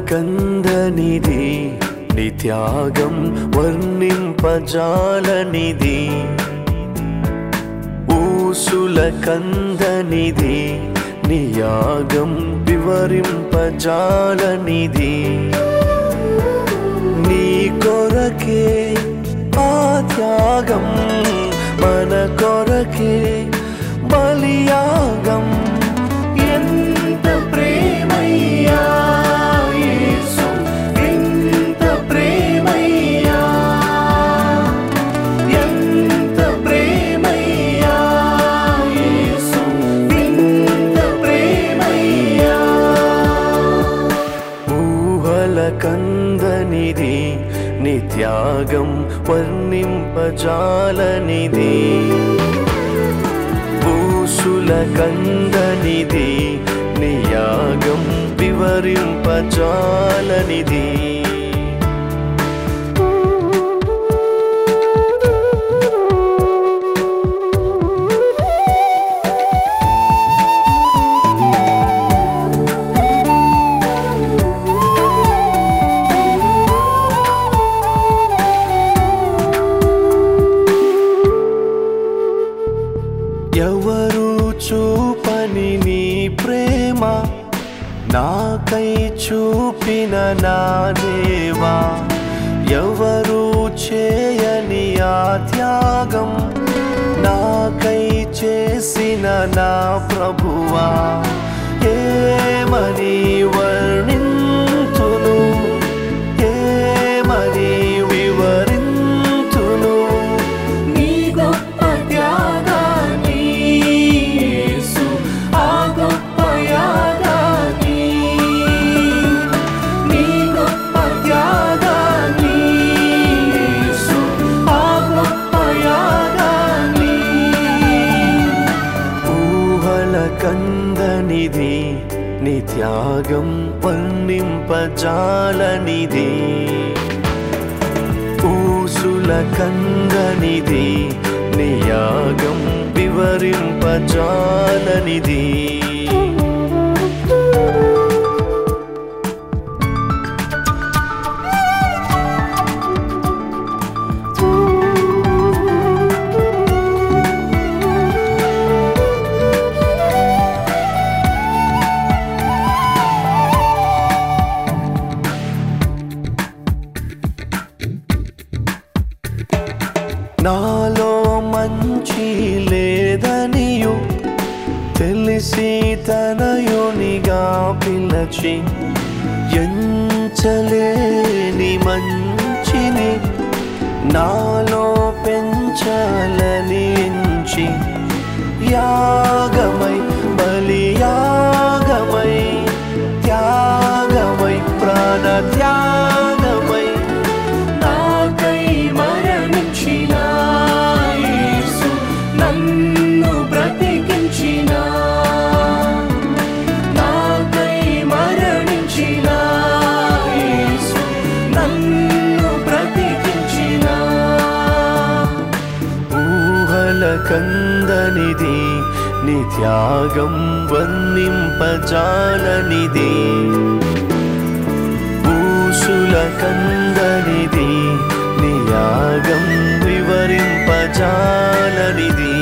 కందనిది నీ త్యాగం వర్ణింపజాలనిది ఊసుల కందనిది నీ యాగం వివరింపజాలనిది నీ కొరకే ఆ త్యాగం మన కొరకే బలియాగం ఎంత ప్రేమయ్యా యేసు, ఎంత ప్రేమయ్యా ఎంత ప్రేమయ్యా యేసు, ఎంత ప్రేమయ్యా ఊహల కందనిది నీ త్యాగం వర్ణింపజాలనిది ఊసుల కందనిది నీ యాగం వివరింపజాలనిది ఎవరు చూపని నీ ప్రేమ నాకై చూపిన నా దేవా ఎవరు చేయని ఆ త్యాగం నాకై చేసిన నా ప్రభువా ఏమని వర్ణింతును ఏమని వివరింతును నీ గొప్ప త్యాగాన్ని యేసు, ఆ గొప్ప యాగాన్ని నీ గొప్ప త్యాగాన్ని యేసు, ఆ గొప్ప యాగాన్ని ఊహల కందనిది నీ త్యాగం వర్ణింపజాలనిది ఊసుల కందనిది నీ యాగం వివరింపజాలనిది నాలో మంచి లేదనియు తెలిసి తనయునిగా పిలచి ఎంచలేని మంచిని నాలో పెంచాలని ఎంచి యాగమై బలియాగమై త్యాగమై ప్రాణ త్యాగమై నాకై మరణించిన యేసు నన్ను బ్రతికించిన నాకై మరణించిన యేసు నన్ను బ్రతికించిన ఊహల కందనిది నీ త్యాగం వర్ణింపజాలనిది ఊసుల కందనిది నీ యాగం వివరింపజాలనిది